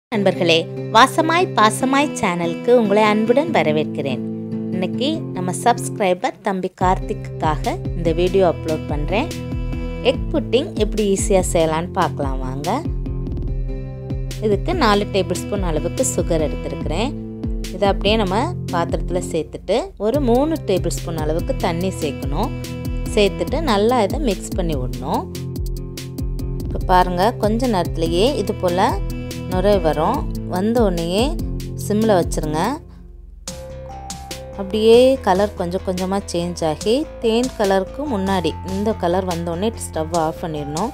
நண்பர்களே வாசமாய் பாசமாய் சேனலுக்கு உங்களை அன்புடன் வரவேற்கிறேன் இன்னைக்கு நம்ம சப்ஸ்கிரைபர் தம்பி கார்த்திக்குக்காக இந்த வீடியோ அப்லோட் பண்ணுறேன் எக் புட்டிங் எப்படி ஈஸியாக செய்யலான்னு பார்க்கலாம் வாங்க இதுக்கு நாலு டேபிள் ஸ்பூன் அளவுக்கு சுகர் எடுத்துருக்கிறேன் இதை அப்படியே நம்ம பாத்திரத்தில் சேர்த்துட்டு ஒரு மூணு டேபிள் ஸ்பூன் அளவுக்கு தண்ணி சேர்க்கணும் சேர்த்துட்டு நல்லா இதை மிக்ஸ் பண்ணி விடணும் இப்போ பாருங்கள் கொஞ்ச நேரத்துலையே இது போல் நுரை வரும் வந்த உடனேயே சிம்மில் வச்சுருங்க அப்படியே கலர் கொஞ்சம் கொஞ்சமாக சேஞ்ச் ஆகி தேன் கலருக்கு முன்னாடி இந்த கலர் வந்தோடனே ஸ்டவ் ஆஃப் பண்ணிடணும்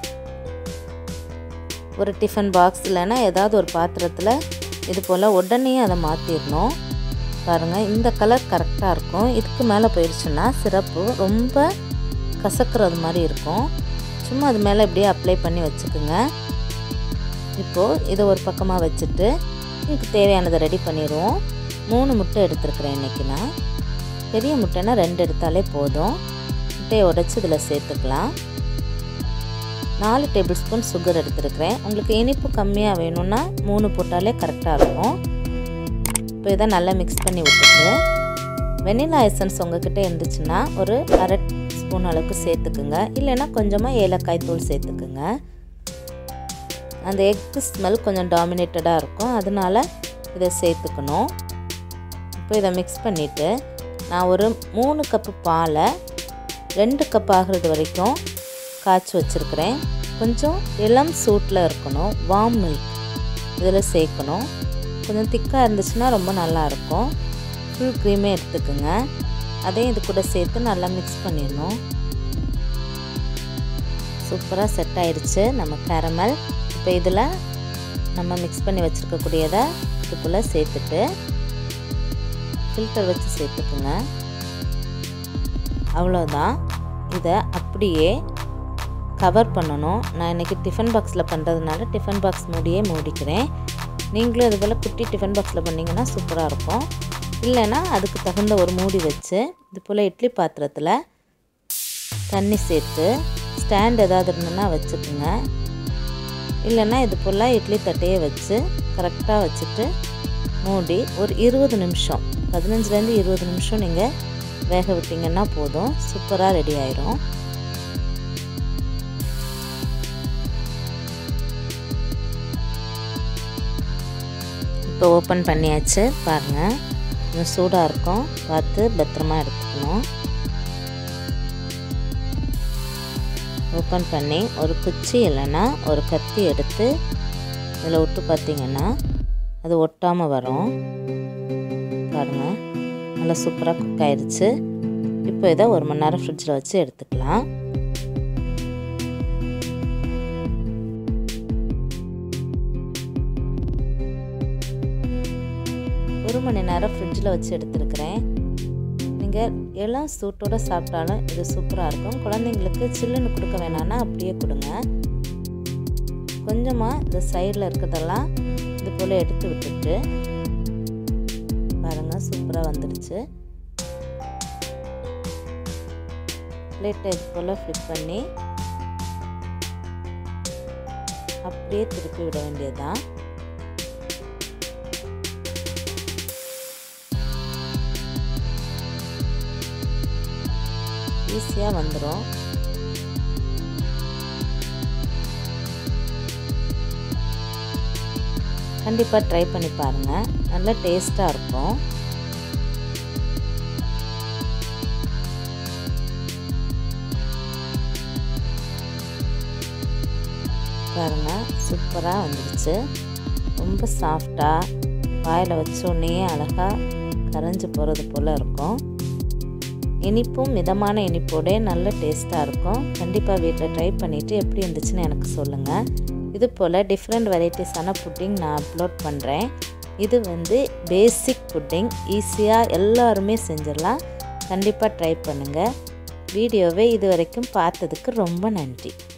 ஒரு டிஃபன் பாக்ஸ் இல்லைன்னா ஏதாவது ஒரு பாத்திரத்தில் இது போல் உடனே அதை மாற்றிடணும் பாருங்கள் இந்த கலர் கரெக்டாக இருக்கும் இதுக்கு மேலே போயிடுச்சுன்னா சிரப்பு ரொம்ப கசக்கிறது மாதிரி இருக்கும் சும்மா அது மேலே இப்படியே அப்ளை பண்ணி வச்சுக்கோங்க இப்போது இதை ஒரு பக்கமாக வச்சுட்டு இதுக்கு தேவையானதை ரெடி பண்ணிடுவோம் மூணு முட்டை எடுத்துருக்குறேன் இன்றைக்கி நான் பெரிய முட்டைனா ரெண்டு எடுத்தாலே போதும் முட்டையை உடச்சி இதில் சேர்த்துக்கலாம் நாலு டேபிள் ஸ்பூன் சுகர் எடுத்துருக்கிறேன் உங்களுக்கு இனிப்பு கம்மியாக வேணும்னா மூணு போட்டாலே கரெக்டாக இருக்கும் இப்போ இதை நல்லா மிக்ஸ் பண்ணி விட்டுட்டு வெனிலா எசன்ஸ் உங்ககிட்ட இருந்துச்சுன்னா ஒரு அரை ஸ்பூன் அளவுக்கு சேர்த்துக்குங்க இல்லைன்னா கொஞ்சமாக ஏலக்காய் தூள் சேர்த்துக்குங்க அந்த எக்கு ஸ்மெல் கொஞ்சம் டாமினேட்டடாக இருக்கும் அதனால் இதை சேர்த்துக்கணும் இப்போ இதை மிக்ஸ் பண்ணிவிட்டு நான் ஒரு மூணு கப்பு பாலை ரெண்டு கப் ஆகிறது வரைக்கும் காய்ச்சி வச்சுருக்கிறேன் கொஞ்சம் இளம் சூட்டில் இருக்கணும் வார்ம் மில்க் இதில் சேர்க்கணும் கொஞ்சம் திக்காக இருந்துச்சுன்னா ரொம்ப நல்லாயிருக்கும் ஃபுல் க்ரீமே எடுத்துக்கோங்க அதையும் இது கூட சேர்த்து நல்லா மிக்ஸ் பண்ணிடணும் சூப்பராக செட் ஆயிடுச்சு நம்ம கேரமல் இப்போ இதில் நம்ம மிக்ஸ் பண்ணி வச்சுருக்கக்கூடியதை இது போல் சேர்த்துட்டு ஃபில்டர் வச்சு சேர்த்துக்குங்க அவ்வளோதான் இதை அப்படியே கவர் பண்ணணும் நான் இன்றைக்கி டிஃபன் பாக்ஸில் பண்ணுறதுனால டிஃபன் பாக்ஸ் மூடியே மூடிக்கிறேன் நீங்களும் இது போல் குட்டி டிஃபன் பாக்ஸில் பண்ணிங்கன்னா சூப்பராக இருக்கும் இல்லைன்னா அதுக்கு தகுந்த ஒரு மூடி வச்சு இது போல் இட்லி பாத்திரத்தில் தண்ணி சேர்த்து ஸ்டாண்ட் ஏதாவது இருந்ததுன்னா வச்சுக்கோங்க இல்லைன்னா இது போல் இட்லி தட்டையே வச்சு கரெக்டாக வச்சுட்டு மூடி ஒரு இருபது நிமிஷம் பதினஞ்சுலேருந்து இருபது நிமிஷம் நீங்கள் வேக விட்டிங்கன்னா போதும் சூப்பராக ரெடி ஆயிரும் இப்போ ஓப்பன் பண்ணியாச்சு பாருங்கள் கொஞ்சம் சூடாக இருக்கும் பார்த்து பத்திரமா எடுத்துக்கணும் ஓப்பன் பண்ணி ஒரு குச்சி இல்லைன்னா ஒரு கத்தி எடுத்து இதில் விட்டு பார்த்திங்கன்னா அது ஒட்டாமல் வரும் பாருங்கள் நல்லா சூப்பராக குக் ஆயிடுச்சு இப்போ இதை ஒரு மணி நேரம் ஃப்ரிட்ஜில் வச்சு எடுத்துக்கலாம் ஒரு மணி நேரம் ஃப்ரிட்ஜில் வச்சு எடுத்துருக்கிறேன் நீங்கள் இளம் சூட்டோடு சாப்பிட்டாலும் இது சூப்பராக இருக்கும் குழந்தைங்களுக்கு சில்லுன்னு கொடுக்க வேணான்னா அப்படியே கொடுங்க கொஞ்சமாக இந்த சைடில் இருக்கிறதெல்லாம் இது போல் எடுத்து விட்டுட்டு பாருங்கள் சூப்பராக வந்துடுச்சு பிளேட்டை இது போல் ஃப்ளிப் பண்ணி அப்படியே திருப்பி விட வேண்டியதுதான் ஈஸியாக வந்துடும் கண்டிப்பாக ட்ரை பண்ணி பாருங்கள் நல்லா டேஸ்ட்டாக இருக்கும் பாருங்கள் சூப்பராக வந்துடுச்சு ரொம்ப சாஃப்டாக வாயில் வச்சோடனே அழகாக கரைஞ்சி போகிறது போல் இருக்கும் இனிப்பும் மிதமான இனிப்போட நல்ல டேஸ்ட்டாக இருக்கும் கண்டிப்பாக வீட்டில் ட்ரை பண்ணிவிட்டு எப்படி இருந்துச்சுன்னு எனக்கு சொல்லுங்கள் இது போல் டிஃப்ரெண்ட் வெரைட்டிஸான புட்டிங் நான் அப்லோட் பண்ணுறேன் இது வந்து பேசிக் புட்டிங் ஈஸியாக எல்லாருமே செஞ்சிடலாம் கண்டிப்பாக ட்ரை பண்ணுங்கள் வீடியோவை இது வரைக்கும் பார்த்ததுக்கு ரொம்ப நன்றி